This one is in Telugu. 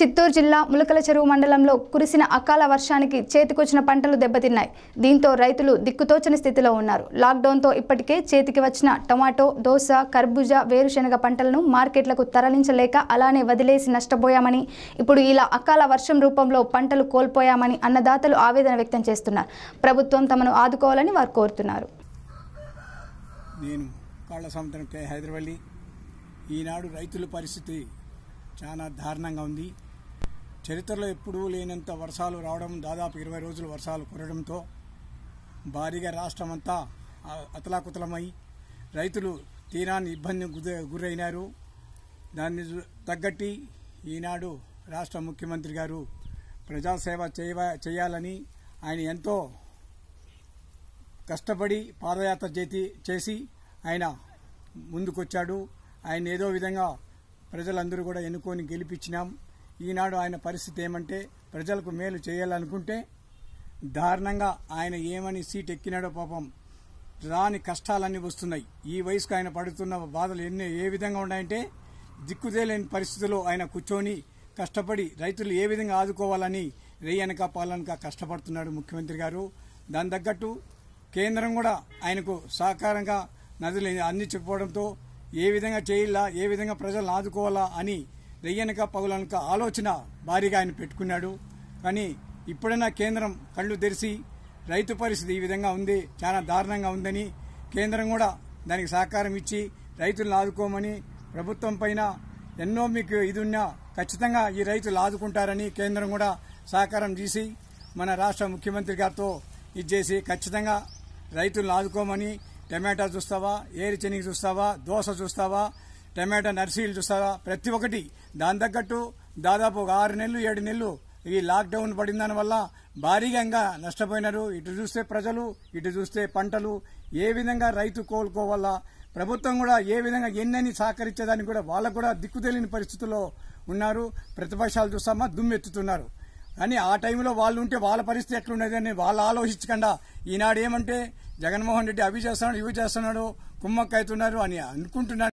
చిత్తూరు జిల్లా ములకల చెరువు మండలంలో కురిసిన అకాల వర్షానికి చేతికొచ్చిన పంటలు దెబ్బతిన్నాయి దీంతో రైతులు దిక్కుతోచని స్థితిలో ఉన్నారు లాక్డౌన్తో ఇప్పటికే చేతికి వచ్చిన టమాటో దోస కర్బూజా వేరుశెనగ పంటలను మార్కెట్లకు తరలించలేక అలానే వదిలేసి నష్టపోయామని ఇప్పుడు ఇలా అకాల వర్షం రూపంలో పంటలు కోల్పోయామని అన్నదాతలు ఆవేదన వ్యక్తం చేస్తున్నారు ప్రభుత్వం తమను ఆదుకోవాలని వారు కోరుతున్నారు నేను కాళ్ళ సముద్రం కే హైదరాబాద్ ఈనాడు రైతుల పరిస్థితి చాలా దారుణంగా ఉంది చరిత్రలో ఎప్పుడూ లేనంత వర్షాలు రావడం దాదాపు ఇరవై రోజులు వర్షాలు కురడంతో భారీగా రాష్ట్రమంతా ఆ- అతలాకుతలమై రైతులు తీరాన్ని ఇబ్బంది గుద- గురైనారు దాన్ని చూ- తగ్గట్టి ఈనాడు రాష్ట్ర ముఖ్యమంత్రి గారు ప్రజాసేవ చేయ చేయాలని ఆయన ఎంతో కష్టపడి పాదయాత్ర చేతి చేసి ఆయన ముందుకొచ్చాడు ఆయన ఏదో విధంగా ప్రజలందరూ కూడా ఎన్నుకొని గెలిపించినాం ఈనాడు ఆయన పరిస్థితి ఏమంటే ప్రజలకు మేలు చేయాలనుకుంటే దారుణంగా ఆయన ఏమని సీట్ ఎక్కినాడో పాపం రాని కష్టాలన్నీ వస్తున్నాయి ఈ వయసుకు ఆయన పడుతున్న బాధలు ఎన్ని ఏ విధంగా ఉన్నాయంటే దిక్కుదేలేని పరిస్థితుల్లో ఆయన కూర్చొని కష్టపడి రైతులు ఏ విధంగా ఆదుకోవాలని రేయనక పాలనక కష్టపడుతున్నాడు ముఖ్యమంత్రి గారు దాని తగ్గట్టు కేంద్రం కూడా ఆయనకు సహకారంగా నదులు అందించకపోవడంతో ఏ విధంగా చేయాలా ఏ విధంగా ప్రజలను ఆదుకోవాలా అని రెయ్యనక పగులనక ఆలోచన భారీగా ఆయన పెట్టుకున్నాడు కానీ ఇప్పుడైనా కేంద్రం కళ్ళు తెరిచి రైతు పరిస్థితి ఈ విధంగా ఉంది చాలా దారుణంగా ఉందని కేంద్రం కూడా దానికి సహకారం ఇచ్చి రైతులను ఆదుకోమని ప్రభుత్వం పైన ఎన్నో మీకు ఇది ఉన్నా ఖచ్చితంగా ఈ రైతులు ఆదుకుంటారని కేంద్రం కూడా సహకారం చేసి మన రాష్ట్ర ముఖ్యమంత్రి గారితో ఇది చేసి ఖచ్చితంగా రైతులను ఆదుకోమని టమాటా చూస్తావా ఏరి శనగ చూస్తావా దోస చూస్తావా టమాటా నర్సరీలు చూస్తావా ప్రతి ఒక్కటి దాని తగ్గట్టు దాదాపు ఒక ఆరు నెలలు ఏడు నెలలు ఈ లాక్డౌన్ పడిన దాని వల్ల భారీగా నష్టపోయినారు ఇటు చూస్తే ప్రజలు ఇటు చూస్తే పంటలు ఏ విధంగా రైతు కోలుకోవాలా ప్రభుత్వం కూడా ఏ విధంగా ఎన్నని సహకరించేదానికి కూడా వాళ్ళకు కూడా దిక్కు తెలియని పరిస్థితుల్లో ఉన్నారు ప్రతిపక్షాలు చూస్తామా దుమ్మెత్తుతున్నారు కానీ ఆ టైంలో వాళ్ళు ఉంటే వాళ్ళ పరిస్థితి ఎట్లుండేది అని వాళ్ళు ఆలోచించకుండా ఈనాడు ఏమంటే జగన్మోహన్ రెడ్డి అవి చేస్తున్నాడు ఇవి చేస్తున్నాడు కుమ్మక్క అవుతున్నారు అని అనుకుంటున్నాడు